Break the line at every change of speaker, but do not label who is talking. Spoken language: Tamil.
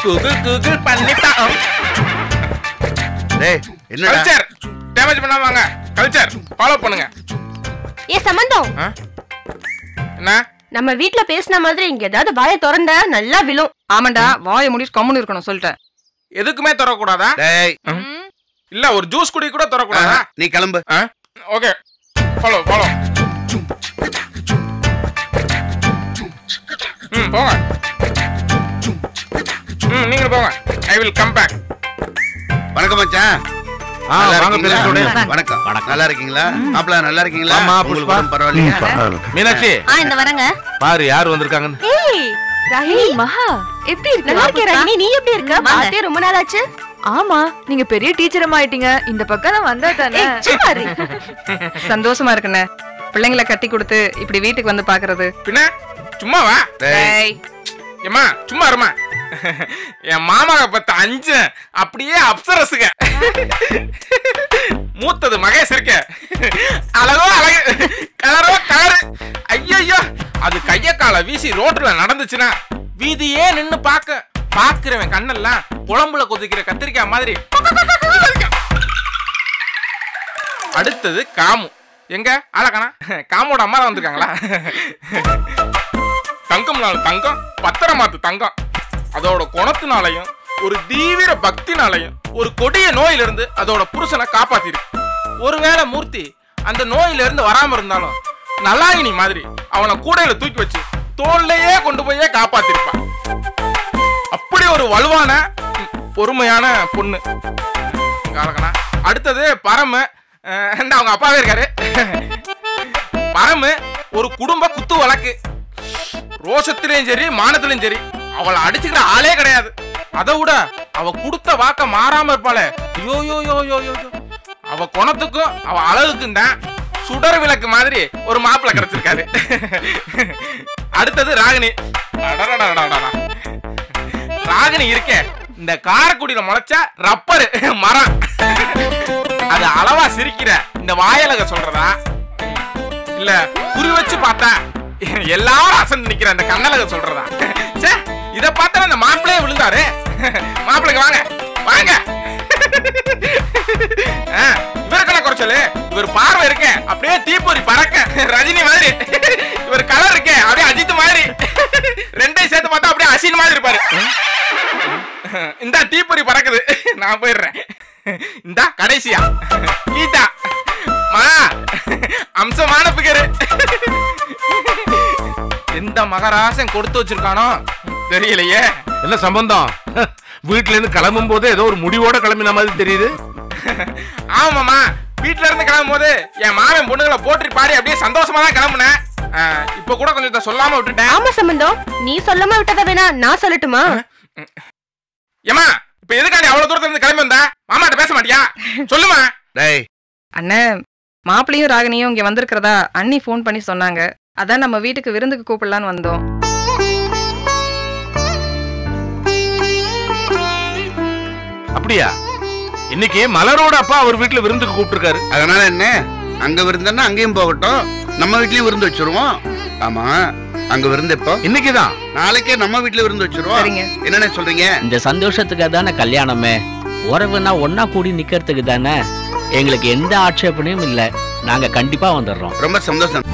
கூகுள் கூகுள் பண்ணிட்டான்
டேய் என்னடா
கல்ச்சர் டேமேஜ் பண்ணாம வாங்க கல்ச்சர் ஃபாலோ பண்ணுங்க
ஏ சம்பந்தம்
ஆ? என்ன
நம்ம வீட்ல பேசின மாதிரி இங்க ஏதாவது வாயை திறந்த நல்லா விழும்
ஆமாண்டா வாயை முடிச்சு கம்முன்னு இருக்கணும் சொல்லிட்டேன்
எதுக்குமே திறக்கூடாதா
டேய்
இல்ல ஒரு ஜூஸ் குடி கூட திறக்கூடாதா
நீ கிளம்பு
ஓகே ஃபாலோ ஃபாலோ ம் போங்க ம் நீங்க போங்க ஐ வில் கம் பேக்
வணக்கம் மச்சான்
ஆ,
நல்லா
வாங்க
இருக்கீங்களா?
பேச
வணக்கம் நல்லா இருக்கீங்களா மாப்பிள நல்லா இருக்கீங்களா
ஆமா,
உங்களுக்கு
புஷ்பா.
உடம்பு பரவாயில்லையா
மீனாட்சி
ஆ இந்த வரங்க
பாரு யார் வந்திருக்காங்கன்னு
ஏய் ராகினி
மகா எப்படி இருக்கு
நல்லா இருக்கே ராகினி நீ எப்படி இருக்க பார்த்தே ரொம்ப நாள் ஆச்சு
ஆமா நீங்க பெரிய டீச்சரமா ஆயிட்டீங்க இந்த பக்கம் நான் வந்தா தானே
ஏய், சும்மா இரு.
சந்தோஷமா இருக்குண்ணே பிள்ளைங்களை கட்டி கொடுத்து இப்படி வீட்டுக்கு வந்து பாக்குறது
பின்ன சும்மா வா
டேய்
ஏம்மா சும்மா இருமா என் மாமாவை பத்த அஞ்சு அப்படியே அப்சரசுங்க மூத்தது மகேஷ் இருக்க அழகோ அழகு கலரோ கலரு ஐயோ அது கைய கால வீசி ரோட்ல நடந்துச்சுன்னா வீதியே நின்னு பாக்க பாக்குறவன் கண்ணெல்லாம் குழம்புல கொதிக்கிற கத்திரிக்காய் மாதிரி அடுத்தது காமு எங்க ஆளக்கானா காமோட அம்மா தான் வந்திருக்காங்களா தங்கம் நாள் தங்கம் பத்திரமாத்து தங்கம் அதோட குணத்தினாலையும் ஒரு தீவிர பக்தினாலையும் ஒரு கொடிய நோயிலிருந்து அதோட புருஷனை காப்பாத்திருக்கு ஒருவேளை மூர்த்தி அந்த நோயில இருந்து வராம இருந்தாலும் நலாயினி மாதிரி அவனை கூடையில தூக்கி வச்சு தோல்லையே கொண்டு போயே காப்பாத்திருப்பான் அப்படி ஒரு வலுவான ம், பொறுமையான பொண்ணு காலக்கணா அடுத்தது பரம அஹ், இந்த அவங்க அப்பாவே இருக்காரு பரமு ஒரு குடும்ப குத்து வழக்கு ரோஷத்திலையும் சரி மானத்திலையும் சரி அவளை அடிச்சுக்கிற ஆளே கிடையாது அதை விட அவ கொடுத்த வாக்க மாறாம இருப்பாளே ஐயோ யோ யோ யோ யோ யோ. அவ குணத்துக்கும் அவ அழகுக்கும் தான் சுடர் விளக்கு மாதிரி ஒரு மாப்பிள்ளை கிடைச்சிருக்காரு அடுத்தது ராகினி அடடடடடடா. ராகினி இருக்கே இந்த காரக்குடியில முளைச்ச ரப்பரு மரம் அது அளவா சிரிக்கிற இந்த வாயலக சொல்றதா இல்ல குறி வச்சு பார்த்தா எல்லாரும் அசந்து நிக்கிற அந்த கண்ணழக சொல்றதா ச்சே இத பார்த்தா அந்த மாப்பிள்ளையே விழுந்தாரு மாப்பிள்ளைக்கு வாங்க வாங்க ஆ, இவருக்கெல்லாம் குறைச்சலு இவர் பார்வை இருக்க அப்படியே தீப்பொறி பறக்க ரஜினி மாதிரி இவர் கலர் இருக்கே அப்படியே அஜித் மாதிரி ரெண்டையும் சேர்த்து பார்த்தா அப்படியே அசின் மாதிரி இருப்பாரு இந்த தீப்பொறி பறக்குது நான் போயிடுறேன் இந்த கடைசியா கீதா மா அம்சமான பிகரு எந்த மகராசன் கொடுத்து வச்சிருக்கானோ தெரியலையே
என்ன சம்பந்தம் வீட்ல இருந்து கிளம்பும் போதே ஏதோ ஒரு முடிவோட கிளம்பின மாதிரி தெரியுது
ஆமாமா வீட்ல இருந்து கிளம்பும் போது என் மாமன் பொண்ணுங்களை போட்டு பாடி அப்படியே சந்தோஷமா தான் கிளம்புனேன் ஆ, இப்ப கூட கொஞ்சம் இதை சொல்லாம விட்டுட்டேன்
ஆமா சம்பந்தம் நீ சொல்லாம விட்டத வேணா நான் சொல்லட்டுமா
ஏமா இப்ப எதுக்காண்டி அவ்வளவு தூரத்துல இருந்து கிளம்பி வந்தா மாமாட்ட பேச மாட்டியா சொல்லுமா
டேய்
அண்ணே மாப்பிளையும் ராகினியும் இங்க வந்திருக்கிறதா அண்ணி ஃபோன் பண்ணி சொன்னாங்க அதான் நம்ம வீட்டுக்கு விருந்துக்கு கூப்பிடலான்னு வந்தோம்
அப்படியா இன்னைக்கு மலரோட அப்பா அவர் வீட்டுல விருந்துக்கு கூப்பிட்டுருக்காரு
அதனால என்ன அங்க விருந்தன்னா அங்கேயும் போகட்டும் நம்ம வீட்லயும் விருந்து வச்சிருவோம் ஆமா அங்க விருந்து எப்போ
இன்னைக்குதான்
நாளைக்கே நம்ம வீட்ல விருந்து வச்சிருவோம்
சரிங்க
என்னண்ணே சொல்றீங்க
இந்த சந்தோஷத்துக்கு தானே கல்யாணமே உறவுனா ஒன்னா கூடி நிக்கிறதுக்கு தானே எங்களுக்கு எந்த ஆட்சேபனையும் இல்ல நாங்க கண்டிப்பா வந்துடுறோம்
ரொம்ப சந்தோஷம்